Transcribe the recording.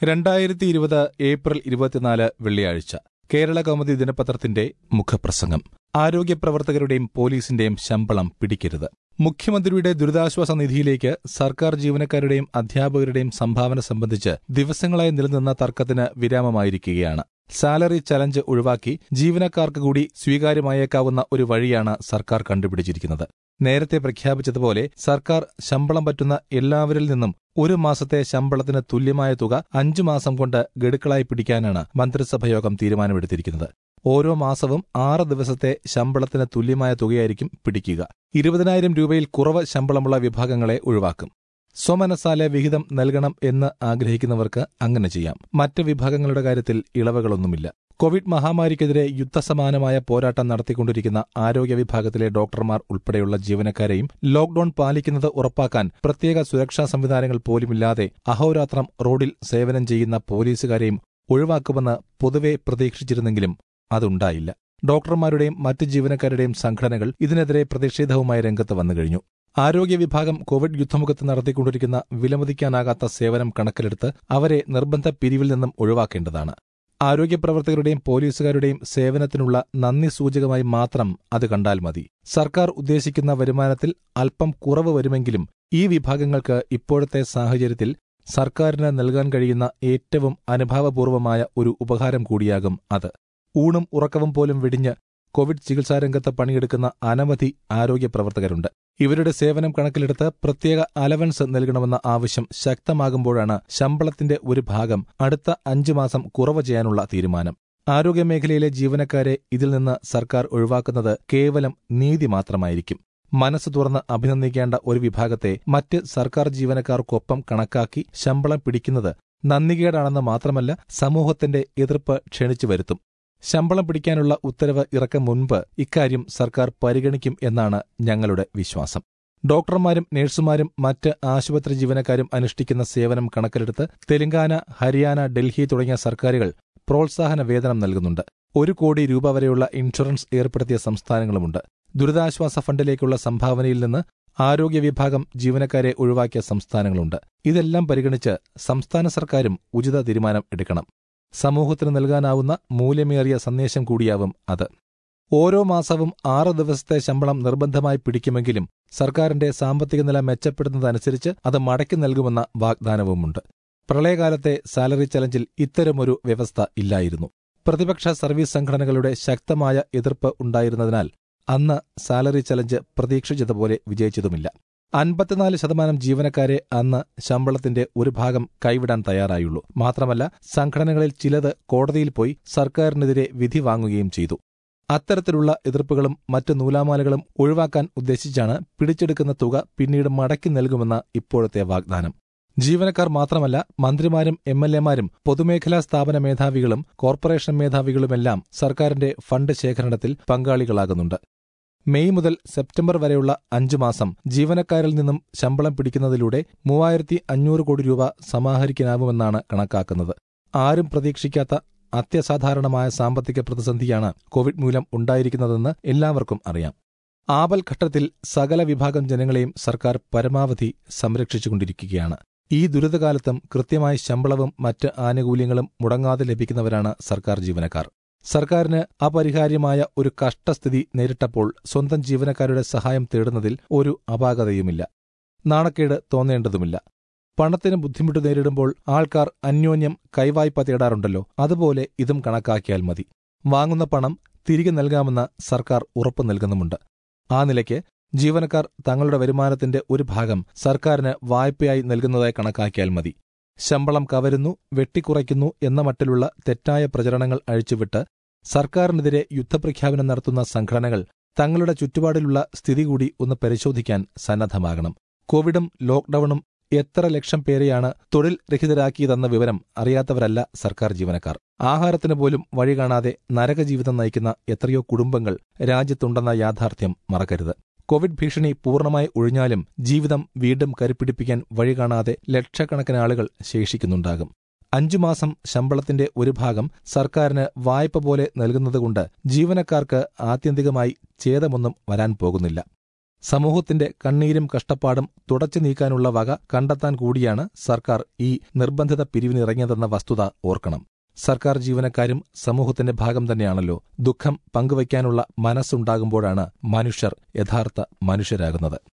രണ്ടായിരത്തി ഇരുപത് ഏപ്രിൽ ഇരുപത്തിനാല് വെള്ളിയാഴ്ച കേരള കൗമുദി ദിനപത്രത്തിന്റെ മുഖപ്രസംഗം ആരോഗ്യപ്രവർത്തകരുടെയും പോലീസിന്റെയും ശമ്പളം പിടിക്കരുത് മുഖ്യമന്ത്രിയുടെ ദുരിതാശ്വാസ നിധിയിലേക്ക് സർക്കാർ ജീവനക്കാരുടെയും അധ്യാപകരുടെയും സംഭാവന സംബന്ധിച്ച് ദിവസങ്ങളായി നിലനിന്ന തർക്കത്തിന് വിരാമമായിരിക്കുകയാണ് സാലറി ചലഞ്ച് ഒഴിവാക്കി ജീവനക്കാർക്ക് കൂടി സ്വീകാര്യമായേക്കാവുന്ന ഒരു വഴിയാണ് സർക്കാർ കണ്ടുപിടിച്ചിരിക്കുന്നത് നേരത്തെ പ്രഖ്യാപിച്ചതുപോലെ സർക്കാർ ശമ്പളം പറ്റുന്ന എല്ലാവരിൽ നിന്നും ഒരു മാസത്തെ ശമ്പളത്തിന് തുല്യമായ തുക അഞ്ചു മാസം കൊണ്ട് ഗഡുക്കളായി പിടിക്കാനാണ് മന്ത്രിസഭയോഗം തീരുമാനമെടുത്തിരിക്കുന്നത് ഓരോ മാസവും ആറ് ദിവസത്തെ ശമ്പളത്തിന് തുല്യമായ തുകയായിരിക്കും പിടിക്കുക ഇരുപതിനായിരം രൂപയിൽ കുറവ് ശമ്പളമുള്ള വിഭാഗങ്ങളെ ഒഴിവാക്കും സ്വമനസാലെ വിഹിതം നൽകണം എന്ന് ആഗ്രഹിക്കുന്നവർക്ക് അങ്ങനെ ചെയ്യാം മറ്റ് വിഭാഗങ്ങളുടെ കാര്യത്തിൽ ഇളവുകളൊന്നുമില്ല കോവിഡ് മഹാമാരിക്കെതിരെ യുദ്ധസമാനമായ പോരാട്ടം നടത്തിക്കൊണ്ടിരിക്കുന്ന ആരോഗ്യ വിഭാഗത്തിലെ ഡോക്ടർമാർ ഉൾപ്പെടെയുള്ള ജീവനക്കാരെയും ലോക്ഡൌൺ പാലിക്കുന്നത് ഉറപ്പാക്കാൻ പ്രത്യേക സുരക്ഷാ സംവിധാനങ്ങൾ പോലുമില്ലാതെ അഹോരാത്രം റോഡിൽ സേവനം ചെയ്യുന്ന പോലീസുകാരെയും ഒഴിവാക്കുമെന്ന് പൊതുവെ പ്രതീക്ഷിച്ചിരുന്നെങ്കിലും അതുണ്ടായില്ല ഡോക്ടർമാരുടെയും മറ്റ് ജീവനക്കാരുടെയും സംഘടനകൾ ഇതിനെതിരെ പ്രതിഷേധവുമായി രംഗത്ത് വന്നുകഴിഞ്ഞു ആരോഗ്യ വിഭാഗം കോവിഡ് യുദ്ധമുഖത്ത് നടത്തിക്കൊണ്ടിരിക്കുന്ന വിലമതിക്കാനാകാത്ത സേവനം കണക്കിലെടുത്ത് അവരെ നിർബന്ധ പിരിവിൽ നിന്നും ഒഴിവാക്കേണ്ടതാണ് ആരോഗ്യപ്രവർത്തകരുടെയും പോലീസുകാരുടെയും സേവനത്തിനുള്ള നന്ദി സൂചകമായി മാത്രം അത് കണ്ടാൽ മതി സർക്കാർ ഉദ്ദേശിക്കുന്ന വരുമാനത്തിൽ അല്പം കുറവ് വരുമെങ്കിലും ഈ വിഭാഗങ്ങൾക്ക് ഇപ്പോഴത്തെ സാഹചര്യത്തിൽ സർക്കാരിന് നൽകാൻ കഴിയുന്ന ഏറ്റവും അനുഭാവപൂർവമായ ഒരു ഉപഹാരം കൂടിയാകും അത് ഊണും ഉറക്കവും പോലും വെടിഞ്ഞ് കോവിഡ് ചികിത്സാരംഗത്ത് പണിയെടുക്കുന്ന അനവധി ആരോഗ്യ പ്രവർത്തകരുണ്ട് ഇവരുടെ സേവനം കണക്കിലെടുത്ത് പ്രത്യേക അലവൻസ് നൽകണമെന്ന ആവശ്യം ശക്തമാകുമ്പോഴാണ് ശമ്പളത്തിന്റെ ഒരു ഭാഗം അടുത്ത അഞ്ചു മാസം കുറവ് ചെയ്യാനുള്ള തീരുമാനം ആരോഗ്യമേഖലയിലെ ജീവനക്കാരെ ഇതിൽ നിന്ന് സർക്കാർ ഒഴിവാക്കുന്നത് കേവലം നീതി മാത്രമായിരിക്കും മനസ്സ് തുറന്ന് അഭിനന്ദിക്കേണ്ട ഒരു വിഭാഗത്തെ മറ്റ് സർക്കാർ ജീവനക്കാർക്കൊപ്പം കണക്കാക്കി ശമ്പളം പിടിക്കുന്നത് നന്ദികേടാണെന്ന് മാത്രമല്ല സമൂഹത്തിന്റെ എതിർപ്പ് ക്ഷണിച്ചു വരുത്തും ശമ്പളം പിടിക്കാനുള്ള ഉത്തരവ് ഇറക്കം മുൻപ് ഇക്കാര്യം സർക്കാർ പരിഗണിക്കും എന്നാണ് ഞങ്ങളുടെ വിശ്വാസം ഡോക്ടർമാരും നഴ്സുമാരും മറ്റ് ആശുപത്രി ജീവനക്കാരും അനുഷ്ഠിക്കുന്ന സേവനം കണക്കിലെടുത്ത് തെലങ്കാന ഹരിയാന ഡൽഹി തുടങ്ങിയ സർക്കാരുകൾ പ്രോത്സാഹന വേതനം നൽകുന്നുണ്ട് ഒരു കോടി രൂപ വരെയുള്ള ഇൻഷുറൻസ് ഏർപ്പെടുത്തിയ സംസ്ഥാനങ്ങളുമുണ്ട് ദുരിതാശ്വാസ ഫണ്ടിലേക്കുള്ള സംഭാവനയിൽ നിന്ന് ആരോഗ്യ വിഭാഗം ജീവനക്കാരെ ഒഴിവാക്കിയ സംസ്ഥാനങ്ങളുണ്ട് ഇതെല്ലാം പരിഗണിച്ച് സംസ്ഥാന സർക്കാരും ഉചിത തീരുമാനം എടുക്കണം സമൂഹത്തിന് നൽകാനാവുന്ന മൂല്യമേറിയ സന്ദേശം കൂടിയാവും അത് ഓരോ മാസവും ആറ് ദിവസത്തെ ശമ്പളം നിർബന്ധമായി പിടിക്കുമെങ്കിലും സർക്കാരിന്റെ സാമ്പത്തിക നില മെച്ചപ്പെടുന്നതനുസരിച്ച് അത് മടക്കി നൽകുമെന്ന വാഗ്ദാനവുമുണ്ട് പ്രളയകാലത്തെ സാലറി ചലഞ്ചിൽ ഇത്തരമൊരു വ്യവസ്ഥ ഇല്ലായിരുന്നു പ്രതിപക്ഷ സർവീസ് സംഘടനകളുടെ ശക്തമായ എതിർപ്പ് ഉണ്ടായിരുന്നതിനാൽ അന്ന് സാലറി ചലഞ്ച് പ്രതീക്ഷിച്ചതുപോലെ വിജയിച്ചതുമില്ല അൻപത്തിനാല് ശതമാനം ജീവനക്കാരെ അന്ന് ശമ്പളത്തിന്റെ ഒരു ഭാഗം കൈവിടാൻ തയ്യാറായുള്ളൂ മാത്രമല്ല സംഘടനകളിൽ ചിലത് കോടതിയിൽ പോയി സർക്കാരിനെതിരെ വിധി വാങ്ങുകയും ചെയ്തു അത്തരത്തിലുള്ള എതിർപ്പുകളും മറ്റ് നൂലാമാലകളും ഒഴിവാക്കാൻ ഉദ്ദേശിച്ചാണ് പിടിച്ചെടുക്കുന്ന തുക പിന്നീട് മടക്കി നൽകുമെന്ന ഇപ്പോഴത്തെ വാഗ്ദാനം ജീവനക്കാർ മാത്രമല്ല മന്ത്രിമാരും എം എൽ എമാരും പൊതുമേഖലാ സ്ഥാപന മേധാവികളും കോർപ്പറേഷൻ മേധാവികളുമെല്ലാം സർക്കാരിന്റെ ഫണ്ട് ശേഖരണത്തിൽ പങ്കാളികളാകുന്നുണ്ട് മെയ് മുതൽ സെപ്റ്റംബർ വരെയുള്ള അഞ്ചു മാസം ജീവനക്കാരിൽ നിന്നും ശമ്പളം പിടിക്കുന്നതിലൂടെ മൂവായിരത്തി അഞ്ഞൂറ് കോടി രൂപ സമാഹരിക്കാനാവുമെന്നാണ് കണക്കാക്കുന്നത് ആരും പ്രതീക്ഷിക്കാത്ത അത്യസാധാരണമായ സാമ്പത്തിക പ്രതിസന്ധിയാണ് കോവിഡ് മൂലം ഉണ്ടായിരിക്കുന്നതെന്ന് എല്ലാവർക്കും അറിയാം ആപൽഘട്ടത്തിൽ സകല വിഭാഗം ജനങ്ങളെയും സർക്കാർ പരമാവധി സംരക്ഷിച്ചുകൊണ്ടിരിക്കുകയാണ് ഈ ദുരിതകാലത്തും കൃത്യമായി ശമ്പളവും മറ്റ് ആനുകൂല്യങ്ങളും മുടങ്ങാതെ ലഭിക്കുന്നവരാണ് സർക്കാർ ജീവനക്കാർ സർക്കാരിന് അപരിഹാര്യമായ ഒരു കഷ്ടസ്ഥിതി നേരിട്ടപ്പോൾ സ്വന്തം ജീവനക്കാരുടെ സഹായം തേടുന്നതിൽ ഒരു അപാകതയുമില്ല നാണക്കേട് തോന്നേണ്ടതുമില്ല പണത്തിന് ബുദ്ധിമുട്ട് നേരിടുമ്പോൾ ആൾക്കാർ അന്യോന്യം കൈവായ്പ തേടാറുണ്ടല്ലോ അതുപോലെ ഇതും കണക്കാക്കിയാൽ മതി വാങ്ങുന്ന പണം തിരികെ നൽകാമെന്ന സർക്കാർ ഉറപ്പു നൽകുന്നുമുണ്ട് ആ നിലയ്ക്ക് ജീവനക്കാർ തങ്ങളുടെ വരുമാനത്തിന്റെ ഒരു ഭാഗം സർക്കാരിന് വായ്പയായി നൽകുന്നതായി കണക്കാക്കിയാൽ മതി ശമ്പളം കവരുന്നു വെട്ടിക്കുറയ്ക്കുന്നു എന്ന മട്ടിലുള്ള തെറ്റായ പ്രചരണങ്ങൾ അഴിച്ചുവിട്ട് സർക്കാരിനെതിരെ യുദ്ധപ്രഖ്യാപനം നടത്തുന്ന സംഘടനകൾ തങ്ങളുടെ ചുറ്റുപാടിലുള്ള സ്ഥിതി കൂടി ഒന്ന് പരിശോധിക്കാൻ സന്നദ്ധമാകണം കോവിഡും ലോക്ഡൌണും എത്ര ലക്ഷം പേരെയാണ് തൊഴിൽ രഹിതരാക്കിയതെന്ന വിവരം അറിയാത്തവരല്ല സർക്കാർ ജീവനക്കാർ ആഹാരത്തിന് പോലും വഴി കാണാതെ നരകജീവിതം നയിക്കുന്ന എത്രയോ കുടുംബങ്ങൾ രാജ്യത്തുണ്ടെന്ന യാഥാർത്ഥ്യം മറക്കരുത് കോവിഡ് ഭീഷണി പൂർണ്ണമായി ഒഴിഞ്ഞാലും ജീവിതം വീണ്ടും കരുപ്പിടിപ്പിക്കാൻ വഴി കാണാതെ ലക്ഷക്കണക്കിന് ആളുകൾ ശേഷിക്കുന്നുണ്ടാകും അഞ്ചു മാസം ശമ്പളത്തിന്റെ ഒരു ഭാഗം സർക്കാരിന് വായ്പ പോലെ നൽകുന്നതുകൊണ്ട് ജീവനക്കാർക്ക് ആത്യന്തികമായി ഛേദമൊന്നും വരാൻ പോകുന്നില്ല സമൂഹത്തിന്റെ കണ്ണീരും കഷ്ടപ്പാടും തുടച്ചു നീക്കാനുള്ള വക കണ്ടെത്താൻ കൂടിയാണ് സർക്കാർ ഈ നിർബന്ധിത പിരിവിനിറങ്ങിയതെന്ന വസ്തുത ഓർക്കണം സർക്കാർ ജീവനക്കാരും സമൂഹത്തിന്റെ ഭാഗം തന്നെയാണല്ലോ ദുഃഖം പങ്കുവയ്ക്കാനുള്ള മനസ്സുണ്ടാകുമ്പോഴാണ് മനുഷ്യർ യഥാർത്ഥ മനുഷ്യരാകുന്നത്